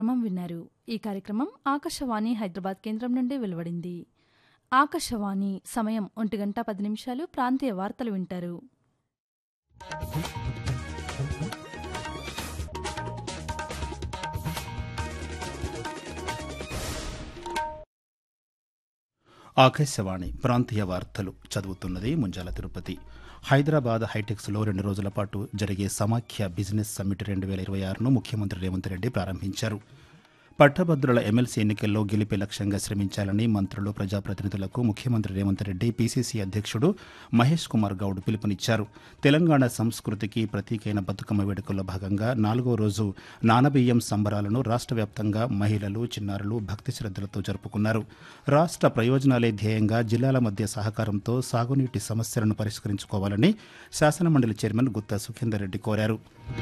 కార్యక్రమం విన్నారు ఈ కార్యక్రమం ఆకాశవాణి హైదరాబాద్ కేంద్రం నుండి వెలువడింది ఆకాశవాణి సమయం ఒంటి గంట పది నిమిషాలు ప్రాంతీయ వార్తలు వింటారు ఆకాశవాణి ప్రాంతీయ వార్తలు చదువుతున్నది ముంజాల తిరుపతి హైదరాబాద్ హైటెక్స్లో రెండు రోజుల పాటు జరిగే సమాఖ్య బిజినెస్ సమ్మిట్ రెండు వేల ఇరవై ఆరును ముఖ్యమంత్రి రేవంత్ రెడ్డి ప్రారంభించారు పట్టభద్రుల ఎమ్మెల్సీ ఎన్నికల్లో గెలిపే లక్ష్యంగా శ్రమించాలని మంత్రులు ప్రజాప్రతినిధులకు ముఖ్యమంత్రి రేవంత్ రెడ్డి పీసీసీ అధ్యక్షుడు మహేష్ కుమార్ గౌడ్ పిలుపునిచ్చారు తెలంగాణ సంస్కృతికి ప్రతీకైన బతుకమ్మ వేడుకల్లో భాగంగా నాలుగో రోజు నానబియ్యం సంబరాలను రాష్ట్ర వ్యాప్తంగా మహిళలు చిన్నారులు భక్తి శ్రద్ధలతో జరుపుకున్నారు రాష్ట్ర ప్రయోజనాలే ధ్యేయంగా జిల్లాల మధ్య సహకారంతో సాగునీటి సమస్యలను పరిష్కరించుకోవాలని శాసనమండలి చైర్మన్ గుత్తా సుఖేందర్ రెడ్డి కోరారు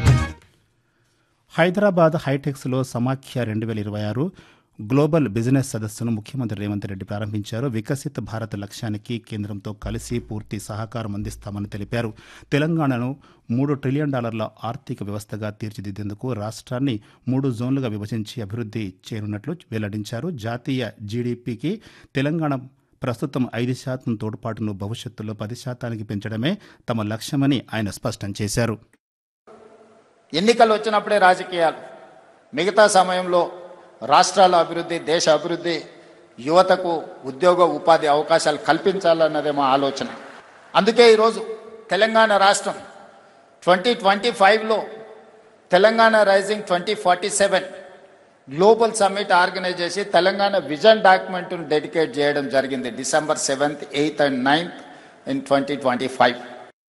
హైదరాబాద్ హైటెక్స్లో సమాఖ్య రెండు వేల ఇరవై ఆరు గ్లోబల్ బిజినెస్ సదస్సును ముఖ్యమంత్రి రేవంత్ రెడ్డి ప్రారంభించారు వికసిత్ భారత్ లక్ష్యానికి కేంద్రంతో కలిసి పూర్తి సహకారం అందిస్తామని తెలిపారు తెలంగాణను మూడు ట్రిలియన్ డాలర్ల ఆర్థిక వ్యవస్థగా తీర్చిదిద్దేందుకు రాష్ట్రాన్ని మూడు జోన్లుగా విభజించి అభివృద్ధి చేయనున్నట్లు వెల్లడించారు జాతీయ జీడీపీకి తెలంగాణ ప్రస్తుతం ఐదు శాతం తోడ్పాటును భవిష్యత్తులో పది శాతానికి పెంచడమే తమ లక్ష్యమని ఆయన స్పష్టం చేశారు ఎన్నికలు వచ్చినప్పుడే రాజకీయాలు మిగతా సమయంలో రాష్ట్రాల అభివృద్ధి దేశ అభివృద్ధి యువతకు ఉద్యోగ ఉపాధి అవకాశాలు కల్పించాలన్నదే మా ఆలోచన అందుకే ఈరోజు తెలంగాణ రాష్ట్రం ట్వంటీ ట్వంటీ ఫైవ్లో Telangana rising twenty forty seven global summit organise చేసి తెలంగాణ విజన్ డాక్యుమెంట్ను డెడికేట్ చేయడం జరిగింది December seventh eighth and ninth in twenty twenty five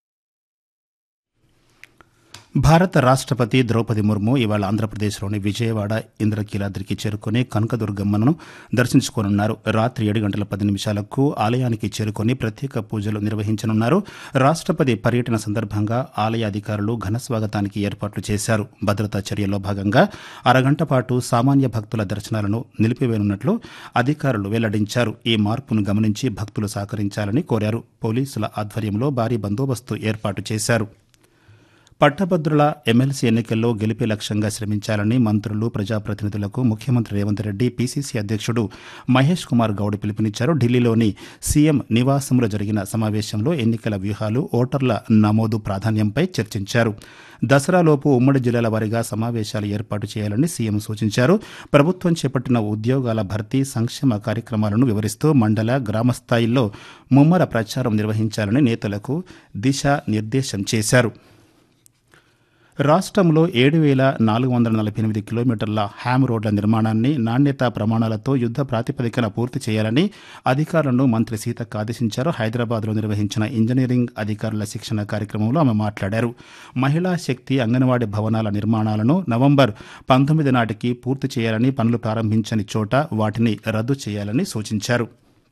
భారత రాష్ట్రపతి ద్రౌపది ముర్ము ఇవాళ ఆంధ్రప్రదేశ్లోని విజయవాడ ఇంద్రకీలాద్రికి చేరుకుని కనకదుర్గమ్మను దర్శించుకోనున్నారు రాత్రి ఏడు గంటల పది నిమిషాలకు ఆలయానికి చేరుకొని ప్రత్యేక పూజలు నిర్వహించనున్నారు రాష్ట్రపతి పర్యటన సందర్భంగా ఆలయ అధికారులు ఘన స్వాగతానికి ఏర్పాట్లు చేశారు భద్రతా చర్యల్లో భాగంగా అరగంట పాటు సామాన్య భక్తుల దర్శనాలను నిలిపివేయనున్నట్లు అధికారులు వెల్లడించారు ఈ మార్పును గమనించి భక్తులు సహకరించాలని కోరారు పోలీసుల ఆధ్వర్యంలో భారీ బందోబస్తు ఏర్పాటు చేశారు పట్టభద్రుల ఎమ్మెల్సీ ఎన్నికల్లో గెలిపే లక్ష్యంగా శ్రమించాలని మంత్రులు ప్రజాప్రతినిధులకు ముఖ్యమంత్రి రేవంత్ రెడ్డి పీసీసీ అధ్యక్షుడు మహేష్ కుమార్ గౌడ్ పిలుపునిచ్చారు ఢిల్లీలోని సీఎం నివాసంలో జరిగిన సమావేశంలో ఎన్నికల వ్యూహాలు ఓటర్ల నమోదు ప్రాధాన్యంపై చర్చించారు దసరాలోపు ఉమ్మడి జిల్లాల వారీగా సమావేశాలు ఏర్పాటు చేయాలని సీఎం సూచించారు ప్రభుత్వం చేపట్టిన ఉద్యోగాల భర్తీ సంక్షేమ కార్యక్రమాలను వివరిస్తూ మండల గ్రామ స్థాయిల్లో ముమ్మర ప్రచారం నిర్వహించాలని నేతలకు దిశా నిర్దేశం చేశారు రాష్ట్రంలో ఏడు వేల నాలుగు వందల నలభై ఎనిమిది కిలోమీటర్ల హ్యామ్ రోడ్ల నిర్మాణాన్ని నాణ్యతా ప్రమాణాలతో యుద్ధ ప్రాతిపదికన పూర్తి చేయాలని అధికారులను మంత్రి సీతక్క ఆదేశించారు హైదరాబాద్లో నిర్వహించిన ఇంజనీరింగ్ అధికారుల శిక్షణ కార్యక్రమంలో ఆమె మాట్లాడారు మహిళా శక్తి అంగన్వాడీ భవనాల నిర్మాణాలను నవంబర్ పంతొమ్మిది నాటికి పూర్తి చేయాలని పనులు ప్రారంభించని చోట వాటిని రద్దు చేయాలని సూచించారు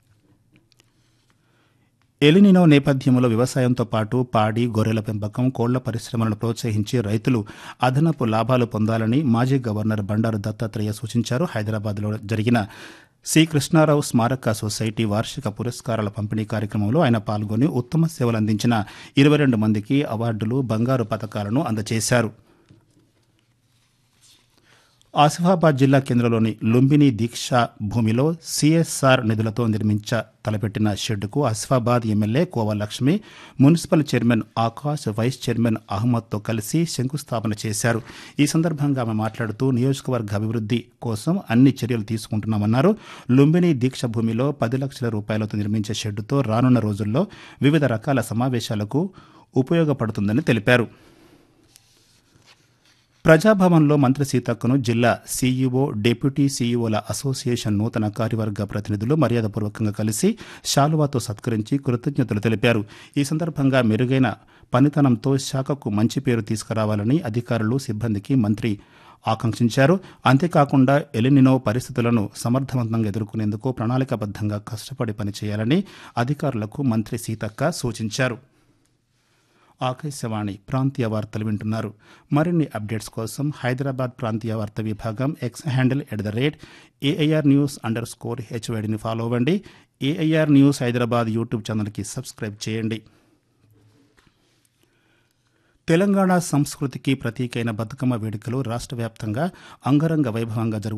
ఎలినినో నేపథ్యంలో వ్యవసాయంతో పాటు పాడి గొర్రెల పెంపకం కోళ్ల పరిశ్రమలను ప్రోత్సహించి రైతులు అదనపు లాభాలు పొందాలని మాజీ గవర్నర్ బండారు దత్తాత్రేయ సూచించారు హైదరాబాద్లో జరిగిన సి కృష్ణారావు స్మారక సొసైటీ వార్షిక పురస్కారాల పంపిణీ కార్యక్రమంలో ఆయన పాల్గొని ఉత్తమ సేవలు అందించిన ఇరవై రెండు మందికి అవార్డులు బంగారు పథకాలను అందజేశారు ఆసిఫాబాద్ జిల్లా కేంద్రంలోని లుంబిని దీక్షా భూమిలో సిఎస్ఆర్ నిధులతో నిర్మించ తలపెట్టిన షెడ్డుకు Asifabad MLA Kova Lakshmi municipal chairman Akash vice chairman అహ్మద్తో కలిసి శంకుస్థాపన చేశారు ఈ సందర్భంగా ఆమె మాట్లాడుతూ నియోజకవర్గ అభివృద్ధి కోసం అన్ని చర్యలు తీసుకుంటున్నామన్నారు లుంబిని దీక్ష భూమిలో పది లక్షల రూపాయలతో నిర్మించే షెడ్డుతో రానున్న రోజుల్లో వివిధ రకాల సమావేశాలకు ఉపయోగపడుతుందని తెలిపారు ప్రజాభవన్లో మంత్రి సీతక్కను జిల్లా సీఈఓ డిప్యూటీ సీఈఓల అసోసియేషన్ నూతన కార్యవర్గ ప్రతినిధులు మర్యాదపూర్వకంగా కలిసి శాలువాతో సత్కరించి కృతజ్ఞతలు తెలిపారు ఈ సందర్భంగా మెరుగైన పనితనంతో శాఖకు మంచి పేరు తీసుకురావాలని అధికారులు సిబ్బందికి మంత్రి ఆకాంక్షించారు అంతేకాకుండా ఎలినినో పరిస్థితులను సమర్థవంతంగా ఎదుర్కొనేందుకు ప్రణాళికాబద్ధంగా కష్టపడి పనిచేయాలని అధికారులకు మంత్రి సీతక్క సూచించారు ఆకాశవాణి ప్రాంతీయ వార్తలు వింటున్నారు మరిన్ని అప్డేట్స్ కోసం హైదరాబాద్ ప్రాంతీయ వార్త విభాగం X handle at the rate AIR news underscore స్కోర్ హెచ్వైడిని ఫాలో అవ్వండి ఏఐఆర్ న్యూస్ హైదరాబాద్ యూట్యూబ్ ఛానల్కి సబ్స్క్రైబ్ చేయండి తెలంగాణ సంస్కృతికి ప్రతీకైన బతుకమ్మ వేడుకలు రాష్ట్ర వ్యాప్తంగా అంగరంగ వైభవంగా జరుగుతాయి